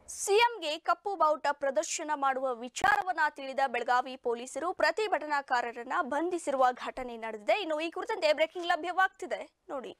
ಸಿಎಂಗೆ ಕಪ್ಪು ಬಾವುಟ ಪ್ರದರ್ಶನ ಮಾಡುವ ವಿಚಾರವನ್ನ ತಿಳಿದ ಬೆಳಗಾವಿ ಪೊಲೀಸರು ಪ್ರತಿಭಟನಾಕಾರರನ್ನ ಬಂಧಿಸಿರುವ ಘಟನೆ ನಡೆದಿದೆ ಇನ್ನು ಈ ಕುರಿತಂತೆ ಬ್ರೇಕಿಂಗ್ ಲಭ್ಯವಾಗ್ತಿದೆ ನೋಡಿ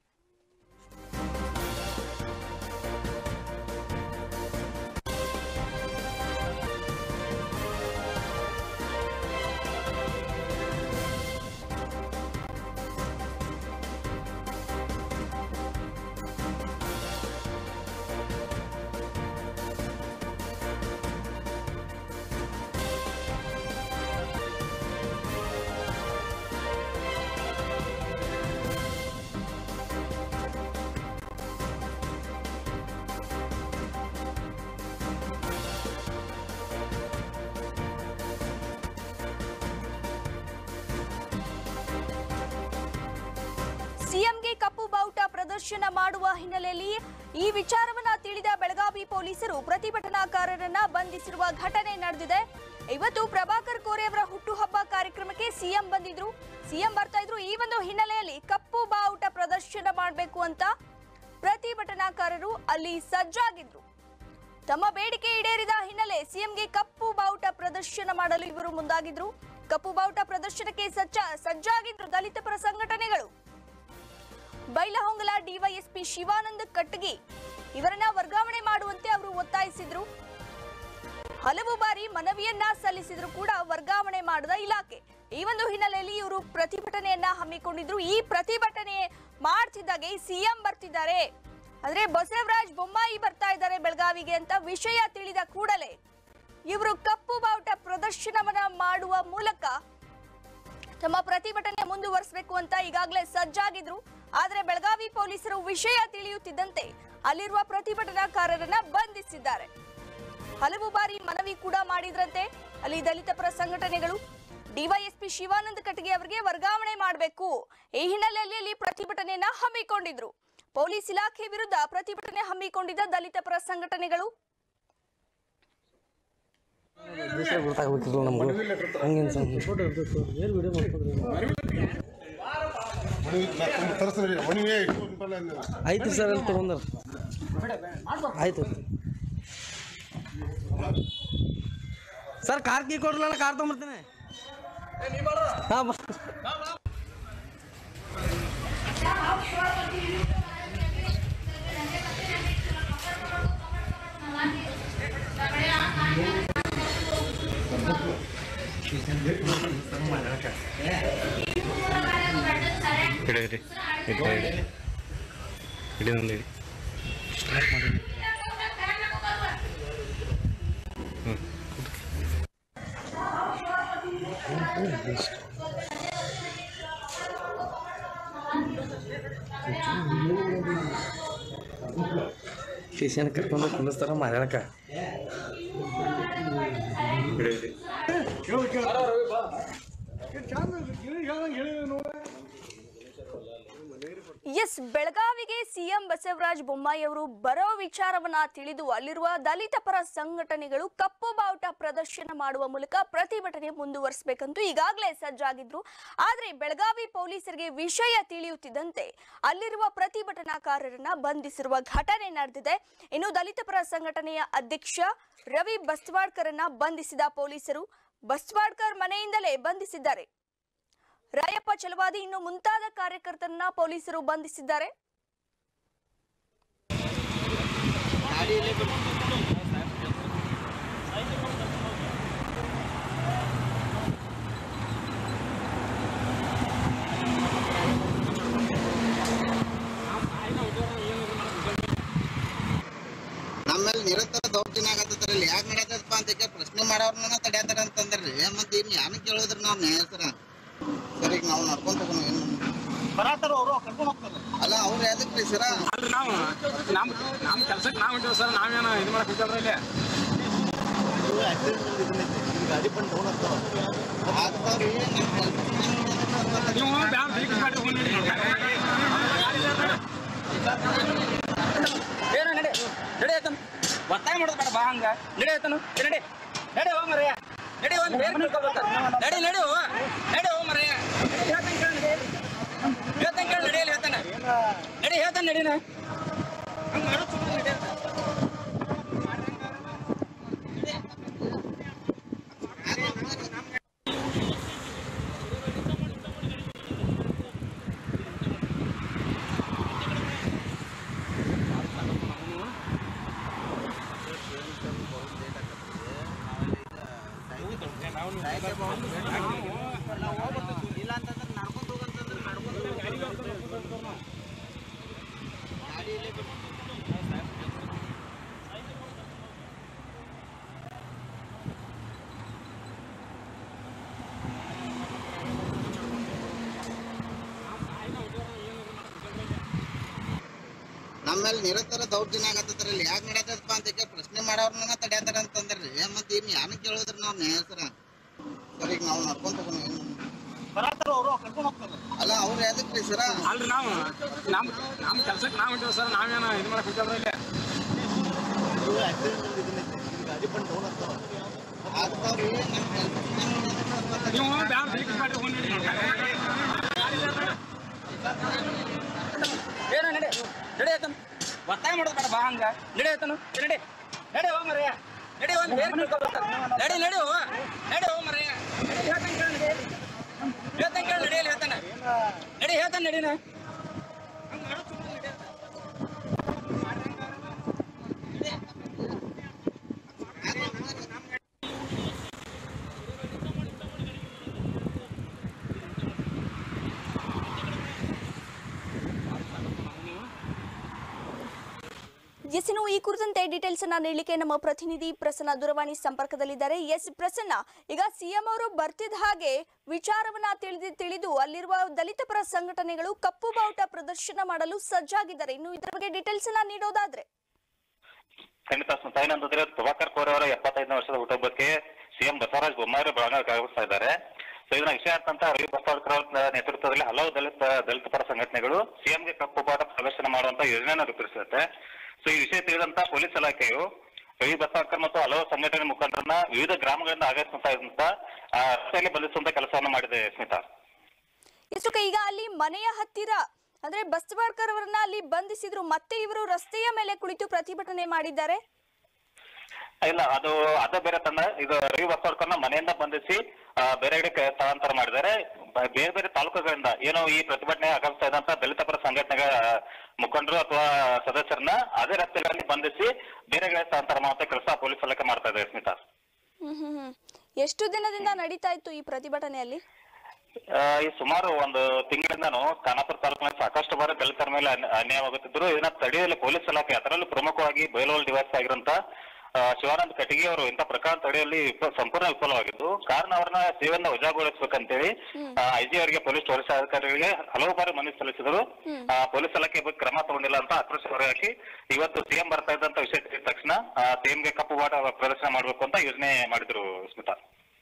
ಸಿಎಂಗೆ ಕಪ್ಪು ಬಾವುಟ ಪ್ರದರ್ಶನ ಮಾಡುವ ಹಿನ್ನೆಲೆಯಲ್ಲಿ ಈ ವಿಚಾರವನ್ನ ತಿಳಿದ ಬೆಳಗಾವಿ ಪೊಲೀಸರು ಪ್ರತಿಭಟನಾಕಾರರನ್ನ ಬಂಧಿಸಿರುವ ಘಟನೆ ನಡೆದಿದೆ ಇವತ್ತು ಪ್ರಭಾಕರ್ ಕೋರೆ ಅವರ ಹುಟ್ಟುಹಬ್ಬ ಕಾರ್ಯಕ್ರಮಕ್ಕೆ ಸಿಎಂ ಬಂದಿದ್ರು ಸಿಎಂ ಬರ್ತಾ ಇದ್ರು ಈ ಒಂದು ಹಿನ್ನೆಲೆಯಲ್ಲಿ ಕಪ್ಪು ಬಾವುಟ ಪ್ರದರ್ಶನ ಮಾಡಬೇಕು ಅಂತ ಪ್ರತಿಭಟನಾಕಾರರು ಅಲ್ಲಿ ಸಜ್ಜಾಗಿದ್ರು ತಮ್ಮ ಬೇಡಿಕೆ ಈಡೇರಿದ ಹಿನ್ನೆಲೆ ಸಿಎಂಗೆ ಕಪ್ಪು ಬಾವುಟ ಪ್ರದರ್ಶನ ಮಾಡಲು ಇವರು ಮುಂದಾಗಿದ್ರು ಕಪ್ಪು ಬಾವುಟ ಪ್ರದರ್ಶನಕ್ಕೆ ಸಜ್ಜ ಸಜ್ಜಾಗಿದ್ರು ದಲಿತ ಪರ ಸಂಘಟನೆಗಳು ಬೈಲಹೊಂಗಲ ಡಿವೈಎಸ್ಪಿ ಶಿವಾನಂದ ಕಟ್ಟಗಿ ಇವರನ್ನ ವರ್ಗಾವಣೆ ಮಾಡುವಂತೆ ಅವರು ಒತ್ತಾಯಿಸಿದ್ರು ಹಲವು ಬಾರಿ ಮನವಿಯನ್ನ ಸಲ್ಲಿಸಿದ್ರು ಕೂಡ ವರ್ಗಾವಣೆ ಮಾಡದ ಇಲಾಖೆ ಈ ಒಂದು ಹಿನ್ನೆಲೆಯಲ್ಲಿ ಇವರು ಪ್ರತಿಭಟನೆಯನ್ನ ಹಮ್ಮಿಕೊಂಡಿದ್ರು ಈ ಪ್ರತಿಭಟನೆ ಮಾಡ್ತಿದ್ದಾಗೆ ಸಿಎಂ ಬರ್ತಿದ್ದಾರೆ ಅಂದ್ರೆ ಬಸವರಾಜ್ ಬೊಮ್ಮಾಯಿ ಬರ್ತಾ ಇದ್ದಾರೆ ಬೆಳಗಾವಿಗೆ ಅಂತ ವಿಷಯ ತಿಳಿದ ಕೂಡಲೇ ಇವರು ಕಪ್ಪು ಬಾವುಟ ಪ್ರದರ್ಶನವನ್ನ ಮಾಡುವ ಮೂಲಕ ತಮ್ಮ ಪ್ರತಿಭಟನೆ ಮುಂದುವರಿಸಬೇಕು ಅಂತ ಈಗಾಗಲೇ ಸಜ್ಜಾಗಿದ್ರು ಆದ್ರೆ ಬೆಳಗಾವಿ ಪೊಲೀಸರು ವಿಷಯ ತಿಳಿಯುತ್ತಿದ್ದಂತೆ ಅಲ್ಲಿರುವ ಪ್ರತಿಭಟನಾಕಾರರನ್ನ ಬಂಧಿಸಿದ್ದಾರೆ ಹಲವು ಬಾರಿ ಮನವಿ ಕೂಡ ಮಾಡಿದ್ರಂತೆ ಅಲ್ಲಿ ದಲಿತ ಪರ ಸಂಘಟನೆಗಳು ಡಿವೈಎಸ್ಪಿ ಶಿವಾನಂದ ಕಟ್ಟಿಗೆ ಅವರಿಗೆ ವರ್ಗಾವಣೆ ಮಾಡಬೇಕು ಈ ಹಿನ್ನೆಲೆಯಲ್ಲಿ ಅಲ್ಲಿ ಪ್ರತಿಭಟನೆಯನ್ನ ಹಮ್ಮಿಕೊಂಡಿದ್ರು ಪೊಲೀಸ್ ಇಲಾಖೆ ವಿರುದ್ಧ ಪ್ರತಿಭಟನೆ ಹಮ್ಮಿಕೊಂಡಿದ್ದ ದಲಿತ ಪರ ಸಂಘಟನೆಗಳು ದೇಶ ಗೊತ್ತಾಗ್ಬೇಕಿಲ್ಲ ನಮ್ಗೆ ಹಂಗೇನು ಫೋಟೋ ಇರ್ತೈತೆ ಏನು ವಿಡಿಯೋ ಮಾಡ್ಕೊಂಡ್ರಿ ತರಿಸ್ರಿ ಒಣವೆ ಇಟ್ಕೊಂಡ್ಬಲ್ಲ ಆಯ್ತು ಸರ್ ಅಲ್ಲಿ ತೊಗೊಂಡ್ರ ಆಯ್ತು ಸರ್ ಕಾರ್ ಕೀ ಕೊಡ್ರಲ್ಲ ಕಾರ್ ತೊಗೊಂಬರ್ತೀನಿ ಹಾಂ ಇಡಿ ಇಡಿ ಇಡಿ ಇಡಿ ಇಡಿ ಒಂದು ಇಡಿ ಸ್ಟಾರ್ಟ್ ಮಾಡಿ ಸ್ಟೇಷನ್ ಕರ್ಕೊಂಡು ಕುಂಡಿಸ್ತಾರ ಮಾರ್ಯಾಳಕ ಇಡಿ ಇಡಿ ಎಸ್ ಬೆಳಗಾವಿಗೆ ಸಿಎಂ ಬಸವರಾಜ ಬೊಮ್ಮಾಯಿ ಅವರು ಬರೋ ವಿಚಾರವನ್ನ ತಿಳಿದು ಅಲ್ಲಿರುವ ದಲಿತ ಪರ ಸಂಘಟನೆಗಳು ಕಪ್ಪು ಬಾವುಟ ಪ್ರದರ್ಶನ ಮಾಡುವ ಮೂಲಕ ಪ್ರತಿಭಟನೆ ಮುಂದುವರಿಸಬೇಕಂತೂ ಈಗಾಗಲೇ ಸಜ್ಜಾಗಿದ್ರು ಆದ್ರೆ ಬೆಳಗಾವಿ ಪೊಲೀಸರಿಗೆ ವಿಷಯ ತಿಳಿಯುತ್ತಿದ್ದಂತೆ ಅಲ್ಲಿರುವ ಪ್ರತಿಭಟನಾಕಾರರನ್ನ ಬಂಧಿಸಿರುವ ಘಟನೆ ನಡೆದಿದೆ ಇನ್ನು ದಲಿತ ಪರ ಸಂಘಟನೆಯ ಅಧ್ಯಕ್ಷ ರವಿ ಬಸ್ವಾಡ್ಕರನ್ನ ಬಂಧಿಸಿದ ಪೊಲೀಸರು ಬಸ್ವಾಡ್ಕರ್ ಮನೆಯಿಂದಲೇ ಬಂಧಿಸಿದ್ದಾರೆ ರಾಯಪ್ಪ ಚಲವಾದಿ ಇನ್ನು ಮುಂತಾದ ಕಾರ್ಯಕರ್ತರನ್ನ ಪೊಲೀಸರು ಬಂಧಿಸಿದ್ದಾರೆ ನಮ್ಮಲ್ಲಿ ನಿರಂತರ ದೌರ್ಜನ್ಯ ಆಗತ್ತದ್ರಲ್ಲಿ ಯಾಕೆ ನಡೆಯತ್ತಪ್ಪ ಅಂತ ಈಗ ಪ್ರಶ್ನೆ ಮಾಡೋರ್ನ ತಡ್ಯಾತಾರ ಅಂತಂದ್ರಿ ಮತ್ತೆ ಇನ್ನು ಯಾರು ಕೇಳಿದ್ರಿ ನಾವು ನ್ಯಾಯಸ್ಥರ ಸರ್ ಈಗ ನಾವು ನಡ್ಕೊಂತ ಹೋಗೋಣ ಏನು ಅಲ್ಲ ಅವ್ರು ಯಾವ್ದಕ್ರಿ ಸರ ಅಲ್ರಿ ನಾವು ನಮ್ಮ ನಮ್ಮ ಕೆಲ್ಸಕ್ಕೆ ನಾವು ಹೊಂಟೀವಿ ಸರ್ ನಾವೇನು ಇದು ಮಾಡಕ್ ಹೋಗ್ತೇವ್ರಿ ಇಲ್ಲಿ ಆಗ್ತಾವ್ರಿ ನೀವು ಬ್ಯಾನ್ ಬೇಕ್ ಮಾಡಿ ಹೋಗಿ ಏನ ನಡೆ ನಡೆ ಆಯ್ತನು ಒತ್ತಾಯ ಮಾಡೋದು ಬೇಡ ಬಾ ಹಂಗ ನಡೆ ಆಯ್ತನು ನಡೆ ನಡೆ ಹೋಗ್ ಮರಯ್ಯ ನಡಿ ಒಂದು ಬೇರೆ ತಿಳ್ಕೊಬೇಕು ನಡಿ ನಡಿ ಹೋ ನಡಿ ಹೋ ಮರಯ್ಯ ಹೇಳ್ತಾನೆ ಕೇಳಿ ನಡಿಯಲ್ಲಿ ಹೇಳ್ತಾನೆ ನಡಿ ಹೇಳ್ತಾನೆ ನಡಿನ ಹಂಗ ಮಾಡೋ ಚುಟ್ಟು ನಡಿ ಅಂತ. ನಮ್ಮೇಲೆ ನಿರಂತರ ದೌರ್ಜನ್ಯ ಆಗತ್ತದ್ರಿ ಇಲ್ಲಿ ಯಾಕೆ ನಡತದಪ್ಪ ಅಂತ ಕೇಳಿ ಪ್ರಶ್ನೆ ಮಾಡೋರ್ನ ತಡ್ಯಾತಾರ ಅಂತಂದ್ರಿ ಮತ್ ಇನ್ ಯಾನ ಕೇಳಿದ್ರಿ ನಾವ್ ನ್ಯಾಯ ಸರ ಸರ್ ಈಗ ನಾವು ನಡ್ಕೊಂತ ಹೋಗೋಣ ಅಲ್ಲ ಅವ್ರು ಯಾವ್ದಕ್ರಿ ಸರ ಅಲ್ರಿ ನಾವು ನಮ್ ನಮ್ ಕೆಲ್ಸಕ್ಕೆ ನಾವ್ ಹೊಂಟೇವ್ ಸರ್ ನಾವೇನ ಇದು ಮಾಡಕ್ ಹೋಗ್ತೇವ್ರಿ ಇಲ್ಲಿ ಆಗ್ತಾವ್ರಿ ನಮ್ ಕೆಲ್ಸ ನೀವು ಬ್ಯಾನ್ ಫಿಲಿಕ್ ಮಾಡಿ ಹೋಗಿ ಏನ ನಡೆ ನಡೆ ಆತನ ಒತ್ತಾಯ ಮಾಡೋದು ಬೇಡ ಬಾ ಹಂಗ ನಡೆ ಆತನು ನಡೆ ನಡೆ ಹೋಗ್ ಮರಯ್ಯ ನಡೆ ಒಂದ್ ಬೇರೆ ನಡಿ ನಡಿ ಹೋ ನಡಿ ಹೋಗ್ ಮರಯ್ಯ ಹೇಳ್ತಾನೆ ಕೇಳಿ ನಡಿಯಲ್ಲಿ ಹೇಳ್ತಾನೆ ನಡಿ ಹೇಳ್ತಾನೆ ನಡಿನ ಎಸ್ ಇನ್ನು ಈ ಕುರಿತಂತೆ ಡೀಟೇಲ್ಸ್ ಅನ್ನ ನೀಡಲಿಕ್ಕೆ ನಮ್ಮ ಪ್ರತಿನಿಧಿ ಪ್ರಸನ್ನ ದೂರವಾಣಿ ಸಂಪರ್ಕದಲ್ಲಿದ್ದಾರೆ ಎಸ್ ಪ್ರಸನ್ನ ಈಗ ಸಿಎಂ ಅವರು ಬರ್ತಿದ್ದ ಹಾಗೆ ವಿಚಾರವನ್ನ ತಿಳಿದು ತಿಳಿದು ಅಲ್ಲಿರುವ ದಲಿತ ಪರ ಸಂಘಟನೆಗಳು ಕಪ್ಪು ಬಾವುಟ ಪ್ರದರ್ಶನ ಮಾಡಲು ಸಜ್ಜಾಗಿದ್ದಾರೆ ಇನ್ನು ಇದರ ಬಗ್ಗೆ ಡೀಟೇಲ್ಸ್ ಅನ್ನ ನೀಡೋದಾದ್ರೆ ಖಂಡಿತ ಸ್ಮಿತಾ ಏನಂತಂದ್ರೆ ಪ್ರಭಾಕರ್ ಕೋರೆ ಅವರ ಎಪ್ಪತ್ತೈದನೇ ವರ್ಷದ ಹುಟ್ಟುಹಬ್ಬಕ್ಕೆ ಸಿಎಂ ಬಸವರಾಜ ಬೊಮ್ಮಾಯಿ ಬೆಳಗಾವಿ ಆಗಮಿಸ್ತಾ ಇದ್ದಾರೆ ಸೊ ಇದನ್ನ ವಿಷಯ ಅಂತ ರವಿ ಬಸವರಾಜ್ ಅವರ ನೇತೃತ್ವದಲ್ಲಿ ಹಲವು ದಲಿತ ದಲಿತ ಪರ ಸಂಘಟನೆಗಳು ಸಿಎಂಗೆ ಕಪ್ಪು ಪಾಠ ಪ್ರದರ್ಶನ ಮಾಡುವಂತ ಯೋಜನೆಯನ್ನು ರೂಪಿಸಿರುತ್ತೆ ಸೊ ಈ ವಿಷಯ ತಿಳಿದಂತ ಪೊಲೀಸ್ ಇಲಾಖೆಯು ರವಿ ಬಸವಕರ್ ಮತ್ತು ಹಲವು ಸಂಘಟನೆ ಮುಖಂಡರನ್ನ ವಿವಿಧ ಗ್ರಾಮಗಳಿಂದ ಆಗಮಿಸ್ತಾ ಇದ್ದಂತ ಆ, ರಸ್ತೆಯಲ್ಲಿ ಬಂಧಿಸುವಂತ ಕೆಲಸವನ್ನು ಮಾಡಿದೆ ಸ್ಮಿತಾ ಇಷ್ಟಕ್ಕೆ ಈಗ ಅಲ್ಲಿ ಮನೆಯ ಹತ್ತಿರ ಅಂದ್ರೆ ಬಸವಾಡ್ಕರ್ ಅವರನ್ನ ಅಲ್ಲಿ ಬಂಧಿಸಿದ್ರು ಮತ್ತೆ ಇವರು ರಸ್ತೆಯ ಮೇಲೆ ಕುಳಿತು ಪ್ರತಿಭಟನೆ ಮಾಡಿದ್ದಾರೆ ಇಲ್ಲ ಅದು ಅದು ಬೇರೆ ತಂಡ ಇದು ರವಿ ಬಸವಡ್ಕರ್ನ ಮನೆಯಿಂದ ಬಂಧಿಸಿ ಆ, ಬೇರೆ ಕಡೆ ಸ್ಥಳಾಂತರ ಮಾಡಿದ್ದಾರೆ ಬ- ಬೇರೆ ಬೇರೆ ತಾಲೂಕುಗಳಿಂದ ಏನು ಈ ಪ್ರತಿಭಟನೆ ಆಗಮಿಸ್ತಾ ಇದ್ದಂತ ದಲಿತ ಪರ ಸಂಘಟನೆಗಳ ಮುಖಂಡರು ಅಥವಾ ಸದಸ್ಯರನ್ನ ಅದೇ ರಸ್ತೆಗಳಲ್ಲಿ ಬಂಧಿಸಿ ಬೇರೆ ಕಡೆ ಸ್ಥಳಾಂತರ ಮಾಡುವಂತ ಕೆಲಸ ಪೊಲೀಸ್ ಇಲಾಖೆ ಮಾಡ್ತಾ ಇದೆ ಸ್ಮಿತಾ ಹ್ಮ್ ಹ್ಮ್ ಹ್ಮ್ ಎಷ್ಟು ದಿನದಿಂದ ನಡೀತಾ ಇತ್ತು ಈ ಪ್ರತಿಭಟನೆಯಲ್ಲಿ ಆ, ಈ ಸುಮಾರು ಒಂದು ತಿಂಗಳಿಂದನೂ ಖಾನಾಪುರ ತಾಲೂಕಿನಲ್ಲಿ ಸಾಕಷ್ಟು ಬಾರಿ ದಲಿತರ ಮೇಲೆ ಅನ್ಯ- ಅನ್ಯಾಯವಾಗುತ್ತಿದ್ರು ಇದನ್ನ ತಡೆಯಲು ಪೊಲೀಸ್ ಇಲಾಖೆ ಅದರಲ್ಲೂ ಪ್ರಮುಖವಾಗಿ ಬಯಲೋಲ್ ಡಿವೈಸ್ ಆಗಿರುವಂತ ಆ, ಶಿವಾನಂದ್ ಕಟಗಿ ಅವರು ಇಂಥ ಪ್ರಕರಣ ತಡೆಯಲ್ಲಿ ವಿಫ- ಸಂಪೂರ್ಣ ವಿಫಲವಾಗಿದ್ದು ಕಾರಣ ಅವರನ್ನ ಸೇವೆಯಿಂದ ವಜಾಗೊಳಿಸಬೇಕಂತೇಳಿ ಐಜಿ ಅವರಿಗೆ ಪೊಲೀಸ್ ವರಿಷ್ಠಾಧಿಕಾರಿಗಳಿಗೆ ಹಲವು ಬಾರಿ ಮನವಿ ಸಲ್ಲಿಸಿದರು ಆ, ಪೊಲೀಸ್ ಇಲಾಖೆ ಬಗ್ಗೆ ಕ್ರಮ ತಗೊಂಡಿಲ್ಲ ಅಂತ ಆಕ್ರೋಶ ಹೊರಹಾಕಿ ಇವತ್ತು ಸಿಎಂ ಬರ್ತಾ ಇದ್ದಂತ ವಿಷಯ ತಿಳಿದ ತಕ್ಷಣ ಸಿಎಂಗೆ ಕಪ್ಪು ಬಾಟ ಪ್ರದರ್ಶನ ಮಾಡಬೇಕು ಅಂತ ಯೋಜನೆ ಮಾಡಿದ್ರು ಸ್ಮಿತಾ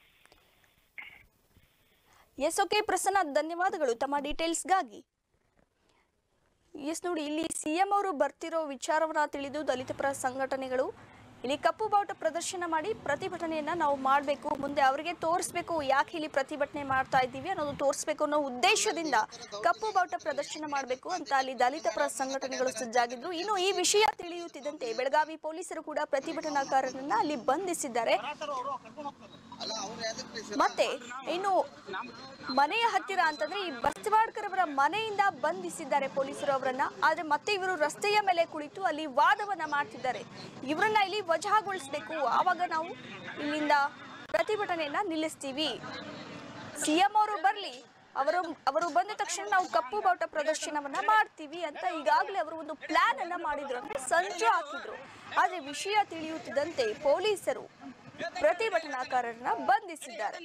ಎಸ್ ಓಕೆ ಪ್ರಸನ್ನ ಧನ್ಯವಾದಗಳು ತಮ್ಮ ಡೀಟೇಲ್ಸ್ಗಾಗಿ ಎಸ್ ನೋಡಿ ಇಲ್ಲಿ ಸಿಎಂ ಅವರು ಬರ್ತಿರೋ ವಿಚಾರವನ್ನ ತಿಳಿದು ದಲಿತ ಪರ ಸಂಘಟನೆಗಳು ಇಲ್ಲಿ ಕಪ್ಪು ಬಾವುಟ ಪ್ರದರ್ಶನ ಮಾಡಿ ಪ್ರತಿಭಟನೆಯನ್ನ ನಾವು ಮಾಡಬೇಕು ಮುಂದೆ ಅವರಿಗೆ ತೋರಿಸ್ಬೇಕು ಯಾಕೆ ಇಲ್ಲಿ ಪ್ರತಿಭಟನೆ ಮಾಡ್ತಾ ಇದ್ದೀವಿ ಅನ್ನೋದು ತೋರಿಸ್ಬೇಕು ಅನ್ನೋ ಉದ್ದೇಶದಿಂದ ಕಪ್ಪು ಬಾವುಟ ಪ್ರದರ್ಶನ ಮಾಡಬೇಕು ಅಂತ ಅಲ್ಲಿ ದಲಿತ ಪರ ಸಂಘಟನೆಗಳು ಸಜ್ಜಾಗಿದ್ರು ಇನ್ನು ಈ ವಿಷಯ ತಿಳಿಯುತ್ತಿದ್ದಂತೆ ಬೆಳಗಾವಿ ಪೊಲೀಸರು ಕೂಡ ಪ್ರತಿಭಟನಾಕಾರರನ್ನ ಅಲ್ಲಿ ಬಂಧಿಸಿದ್ದಾರೆ ಅಲ್ಲ ಅವ್ರು ಯಾವ್ದಕ್ರಿ ಸರ ಮತ್ತೆ ಇನ್ನು ಮನೆಯ ಹತ್ತಿರ ಅಂತಂದ್ರೆ ಈ ಬಸವಾಡ್ಕರ್ ಅವರ ಮನೆಯಿಂದ ಬಂಧಿಸಿದ್ದಾರೆ ಪೊಲೀಸರು ಅವರನ್ನ ಆದ್ರೆ ಮತ್ತೆ ಇವರು ರಸ್ತೆಯ ಮೇಲೆ ಕುಳಿತು ಅಲ್ಲಿ ವಾದವನ್ನ ಮಾಡ್ತಿದ್ದಾರೆ ಇವರನ್ನ ಇಲ್ಲಿ ವಜಾಗೊಳಿಸ್ಬೇಕು ಆವಾಗ ನಾವು ಇಲ್ಲಿಂದ ಪ್ರತಿಭಟನೆಯನ್ನ ನಿಲ್ಲಿಸ್ತೀವಿ ಸಿಎಂ ಅವರು ಬರ್ಲಿ ಅವರು ಅವರು ಬಂದ ತಕ್ಷಣ ನಾವು ಕಪ್ಪು ಬಾವುಟ ಪ್ರದರ್ಶನವನ್ನ ಮಾಡ್ತೀವಿ ಅಂತ ಈಗಾಗಲೇ ಅವರು ಒಂದು ಪ್ಲಾನ್ ಅನ್ನ ಮಾಡಿದ್ರು ಅಂದ್ರೆ ಸಂಚು ಹಾಕಿದ್ರು ಆದ್ರೆ ವಿಷಯ ತಿಳಿಯುತ್ತಿದ್ದಂತೆ ಪೊಲೀಸರು ಪ್ರತಿಭಟನಾಕಾರರನ್ನ ಬಂಧಿಸಿದ್ದಾರೆ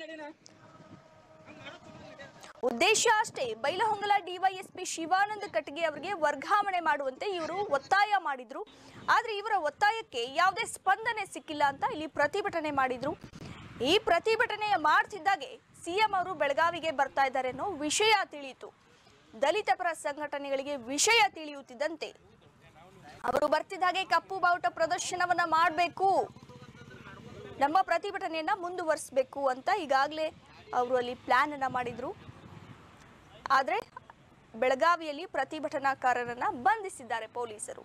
ಉದ್ದೇಶ ಅಷ್ಟೇ ಬೈಲಹೊಂಗಲ ಡಿವೈಎಸ್ಪಿ ಶಿವಾನಂದ ಕಟ್ಗೆ ಅವರಿಗೆ ವರ್ಗಾವಣೆ ಮಾಡುವಂತೆ ಇವರು ಒತ್ತಾಯ ಮಾಡಿದ್ರು ಆದ್ರೆ ಇವರ ಒತ್ತಾಯಕ್ಕೆ ಯಾವುದೇ ಸ್ಪಂದನೆ ಸಿಕ್ಕಿಲ್ಲ ಅಂತ ಇಲ್ಲಿ ಪ್ರತಿಭಟನೆ ಮಾಡಿದ್ರು ಈ ಪ್ರತಿಭಟನೆ ಮಾಡ್ತಿದ್ದಾಗೆ ಸಿಎಂ ಅವರು ಬೆಳಗಾವಿಗೆ ಬರ್ತಾ ಇದ್ದಾರೆ ಅನ್ನೋ ವಿಷಯ ತಿಳಿಯಿತು ದಲಿತ ಪರ ಸಂಘಟನೆಗಳಿಗೆ ವಿಷಯ ತಿಳಿಯುತ್ತಿದ್ದಂತೆ ಅವರು ಬರ್ತಿದ್ದಾಗೆ ಕಪ್ಪು ಬಾವುಟ ಪ್ರದರ್ಶನವನ್ನ ಮಾಡಬೇಕು ನಮ್ಮ ಪ್ರತಿಭಟನೆಯನ್ನ ಮುಂದುವರಿಸಬೇಕು ಅಂತ ಈಗಾಗಲೇ ಅವರು ಅಲ್ಲಿ ಪ್ಲಾನ್ ಅನ್ನ ಮಾಡಿದ್ರು ಆದ್ರೆ ಬೆಳಗಾವಿಯಲ್ಲಿ ಪ್ರತಿಭಟನಾಕಾರರನ್ನ ಬಂಧಿಸಿದ್ದಾರೆ ಪೊಲೀಸರು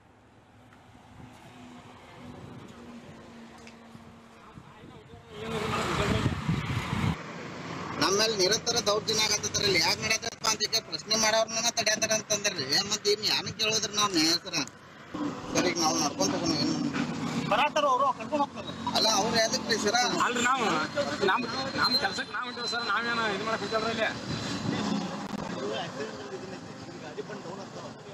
ನಮ್ಮೇಲೆ ನಿರಂತರ ದೌರ್ಜನ್ಯ ಆಗತ್ತದ್ರಿ ಇಲ್ಲಿ ಯಾಕೆ ನಡತದಪ್ಪ ಅಂತ ಕೇಳಿ ಪ್ರಶ್ನೆ ಮಾಡೋರ್ನ ತಡ್ಯಾತಾರ ಅಂತಂದ್ರಿ ಮತ್ ಇನ್ ಯಾನ ಕೇಳಿದ್ರಿ ನಾವ್ ನ್ಯಾಯ ಸರ ಸರ್ ಈಗ ನಾವು ನಡ್ಕೊಂತ ಹೋಗೋಣ ಅಲ್ಲ ಅವ್ರು ಯಾವ್ದಕ್ರಿ ಸರ ಅಲ್ರಿ ನಾವು ನಮ್ ನಮ್ ಕೆಲ್ಸಕ್ಕೆ ನಾವ್ ಹೊಂಟೇವ್ ಸರ್ ನಾವೇನ ಇದು ಮಾಡಕ್ ಹೋಗ್ತೇವ್ರಿ ಇಲ್ಲಿ